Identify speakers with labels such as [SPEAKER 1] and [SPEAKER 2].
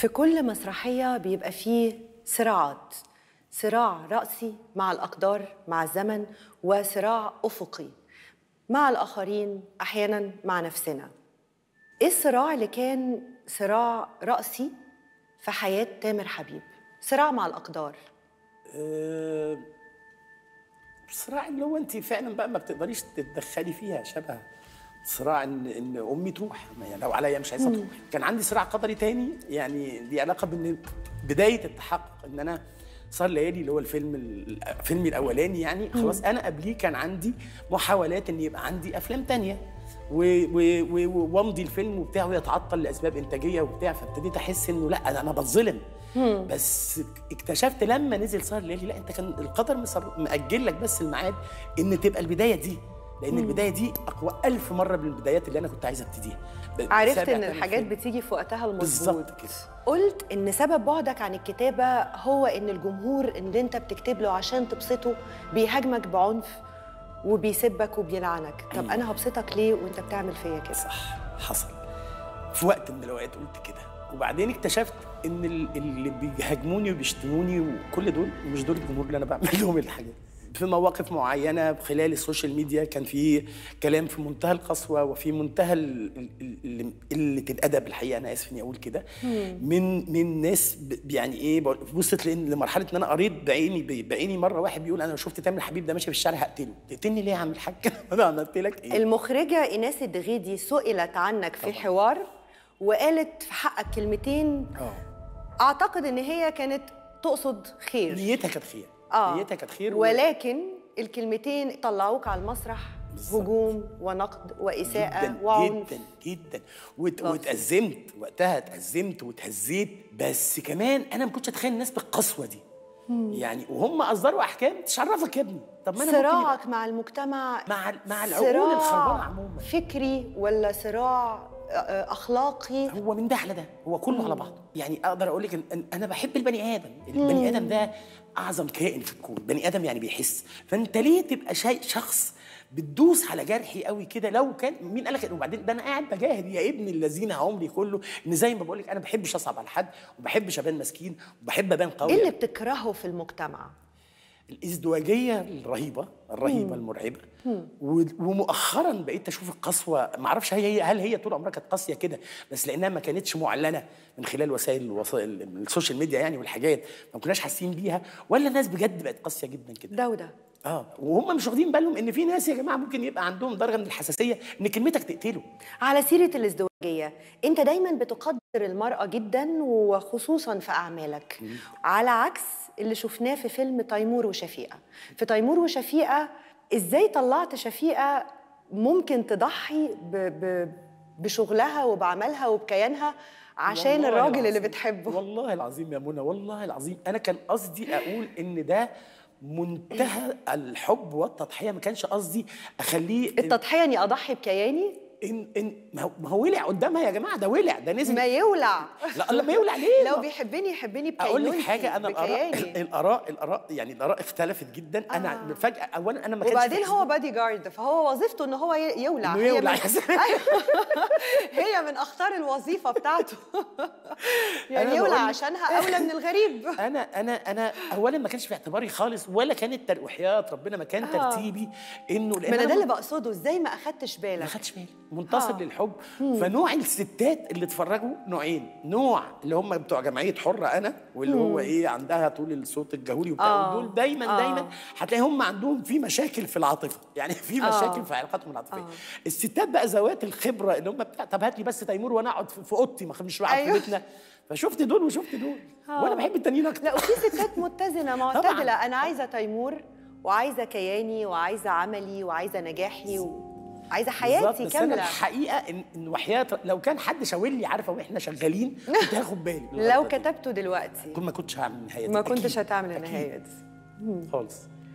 [SPEAKER 1] في كل مسرحية بيبقى فيه صراعات صراع رأسي مع الأقدار مع الزمن وصراع أفقي مع الآخرين أحيانا مع نفسنا إيه الصراع اللي كان صراع رأسي في حياة تامر حبيب صراع مع الأقدار
[SPEAKER 2] آه، صراع اللي هو انت فعلا بقى ما بتقدريش تتدخلي فيها شبه صراع ان ان امي تروح ما يعني لو عليا مش عايزه تروح كان عندي صراع قدري تاني يعني دي علاقه بان بدايه التحقق ان انا صار ليالي اللي هو الفيلم ال- فيلمي الاولاني يعني خلاص انا قبليه كان عندي محاولات ان يبقى عندي افلام تانية و- و- و- وامضي الفيلم وبتاع ويتعطل لاسباب انتاجيه وبتاع فابتديت احس انه لا انا انا بتظلم بس اكتشفت لما نزل صار ليالي لا انت كان القدر مصر- مأجل لك بس الميعاد ان تبقى البدايه دي لان البدايه دي اقوى ألف مره من البدايات اللي انا كنت عايز ابتديها ب-
[SPEAKER 1] عرفت
[SPEAKER 2] سابع
[SPEAKER 1] ان
[SPEAKER 2] تاني
[SPEAKER 1] الحاجات
[SPEAKER 2] فيلم.
[SPEAKER 1] بتيجي في وقتها المظبوط
[SPEAKER 2] بالظبط كده.
[SPEAKER 1] قلت ان سبب بعدك عن الكتابه هو ان الجمهور اللي انت بتكتب له عشان تبسطه بيهاجمك بعنف وبيسبك وبيلعنك طب
[SPEAKER 2] أيوة.
[SPEAKER 1] انا هبسطك ليه وانت بتعمل فيا كده
[SPEAKER 2] صح حصل في وقت من الاوقات قلت كده وبعدين اكتشفت ان ال- اللي بيهاجموني وبيشتموني وكل دول مش دول الجمهور اللي انا بعمل لهم الحاجات في مواقف معينه خلال السوشيال ميديا كان في كلام في منتهى القسوه وفي منتهى ال- ال- ال- قله الادب الحقيقه انا اسف اني اقول كده من من ناس ب- يعني ايه بقول- وصلت لإن- لمرحله ان انا قريت بعيني ب- بعيني مره واحد بيقول انا لو شفت تامر حبيب ده ماشي في الشارع هقتله تقتلني ليه يا عم الحاج انا عملت لك ايه
[SPEAKER 1] المخرجه ايناس الدغيدي سئلت عنك في حوار وقالت في حقك كلمتين
[SPEAKER 2] اه
[SPEAKER 1] اعتقد ان هي كانت تقصد خير
[SPEAKER 2] نيتها كانت خير
[SPEAKER 1] اه
[SPEAKER 2] نيتها كانت خير و-
[SPEAKER 1] ولكن الكلمتين طلعوك على المسرح
[SPEAKER 2] بالظبط.
[SPEAKER 1] هجوم ونقد واساءه
[SPEAKER 2] جدا
[SPEAKER 1] وعنف
[SPEAKER 2] جدا جدا وت...
[SPEAKER 1] لطف.
[SPEAKER 2] واتأزمت وقتها اتأزمت واتهزيت بس كمان انا ما كنتش اتخيل الناس بالقسوه دي يعني وهم اصدروا احكام تشرفك يا ابني طب ما انا ممكن
[SPEAKER 1] صراعك مع المجتمع
[SPEAKER 2] يبقى- مع ال- مع العقول
[SPEAKER 1] صراع
[SPEAKER 2] الخربانه عموما
[SPEAKER 1] فكري ولا صراع آه، آه، اخلاقي
[SPEAKER 2] هو من ده على ده هو كله على بعضه يعني اقدر اقول لك إن- إن انا بحب البني ادم البني ادم ده اعظم كائن في الكون بني ادم يعني بيحس فانت ليه تبقى شيء شخص بتدوس على جرحي قوي كده لو كان مين قال لك وبعدين ده انا قاعد بجاهد يا ابن الذين عمري كله ان زي ما بقول لك انا ما بحبش اصعب على حد وما بحبش ابان مسكين وبحب ابان قوي
[SPEAKER 1] ايه اللي بتكرهه في المجتمع
[SPEAKER 2] الازدواجيه الرهيبه الرهيبه المرعبه و- ومؤخرا بقيت اشوف القسوه ما اعرفش هي هل هي طول عمرها كانت قاسيه كده بس لانها ما كانتش معلنه من خلال وسائل الوسائل السوشيال ميديا يعني والحاجات ما كناش حاسين بيها ولا الناس بجد بقت قاسيه جدا كده
[SPEAKER 1] ده وده
[SPEAKER 2] اه وهم مش واخدين بالهم ان في ناس يا جماعه ممكن يبقى عندهم درجه من الحساسيه ان كلمتك تقتله
[SPEAKER 1] على سيرة الازدواجية انت دايما بتقدر المرأة جدا وخصوصا في أعمالك على عكس اللي شفناه في فيلم تيمور وشفيقة في تيمور وشفيقة ازاي طلعت شفيقة ممكن تضحي ب... ب... بشغلها وبعملها وبكيانها عشان
[SPEAKER 2] والله
[SPEAKER 1] الراجل اللي
[SPEAKER 2] العظيم.
[SPEAKER 1] بتحبه
[SPEAKER 2] والله العظيم يا منى والله العظيم انا كان قصدي اقول ان ده منتهى الحب والتضحيه ما كانش قصدي اخليه
[SPEAKER 1] التضحية اني اضحي بكياني
[SPEAKER 2] ان ان ما هو- ما هو ولع قدامها يا جماعه ده ولع ده نزل
[SPEAKER 1] ما يولع
[SPEAKER 2] لا لا ما يولع ليه
[SPEAKER 1] لو
[SPEAKER 2] ما-
[SPEAKER 1] بيحبني يحبني بكياني
[SPEAKER 2] اقول لك حاجه انا الاراء
[SPEAKER 1] بكياني
[SPEAKER 2] الاراء الاراء يعني الاراء اختلفت جدا انا
[SPEAKER 1] آه.
[SPEAKER 2] فجاه اولا انا ما كانش
[SPEAKER 1] وبعدين
[SPEAKER 2] في
[SPEAKER 1] هو
[SPEAKER 2] حزبي-
[SPEAKER 1] بادي جارد فهو وظيفته ان هو ي- يولع
[SPEAKER 2] إنه
[SPEAKER 1] هي
[SPEAKER 2] يولع.
[SPEAKER 1] من... أيوة. هي من اخطار الوظيفه بتاعته يعني
[SPEAKER 2] أنا
[SPEAKER 1] يولع
[SPEAKER 2] بقول-
[SPEAKER 1] عشانها اولى من الغريب
[SPEAKER 2] انا انا انا اولا ما كانش في اعتباري خالص ولا كانت تر- وحياه ربنا ما كان
[SPEAKER 1] آه.
[SPEAKER 2] ترتيبي انه لان
[SPEAKER 1] ما انا
[SPEAKER 2] أنا
[SPEAKER 1] ده اللي بقصده ازاي ما اخدتش
[SPEAKER 2] ما
[SPEAKER 1] بالك
[SPEAKER 2] خدش بالي منتصر
[SPEAKER 1] آه.
[SPEAKER 2] للحب فنوع الستات اللي اتفرجوا نوعين نوع اللي هم بتوع جمعيه حره انا واللي هو ايه عندها طول الصوت الجهوري وبتاع
[SPEAKER 1] آه.
[SPEAKER 2] دول دايما
[SPEAKER 1] آه.
[SPEAKER 2] دايما هتلاقي هم عندهم في مشاكل في العاطفه يعني في
[SPEAKER 1] آه.
[SPEAKER 2] مشاكل في علاقاتهم العاطفيه
[SPEAKER 1] آه.
[SPEAKER 2] الستات بقى ذوات الخبره اللي هم بتاع طب هات لي بس تيمور وانا اقعد في في اوضتي ما مش قاعد
[SPEAKER 1] أيوه.
[SPEAKER 2] في بيتنا فشفت دول وشفت دول وانا بحب التانيين اكتر
[SPEAKER 1] لا وفي ستات متزنه معتدله انا عايزه تيمور وعايزه كياني وعايزه عملي وعايزه نجاحي وعايزه حياتي
[SPEAKER 2] بالظبط، بس انا
[SPEAKER 1] كامله
[SPEAKER 2] الحقيقه ان ان وحياه لو كان حد شاور لي عارفه واحنا شغالين كنت هاخد بالي
[SPEAKER 1] لو كتبته دلوقتي
[SPEAKER 2] كنت ما كنتش هعمل النهايه دي
[SPEAKER 1] ما كنتش
[SPEAKER 2] أكيد.
[SPEAKER 1] هتعمل
[SPEAKER 2] أكيد.
[SPEAKER 1] النهايه دي
[SPEAKER 2] خالص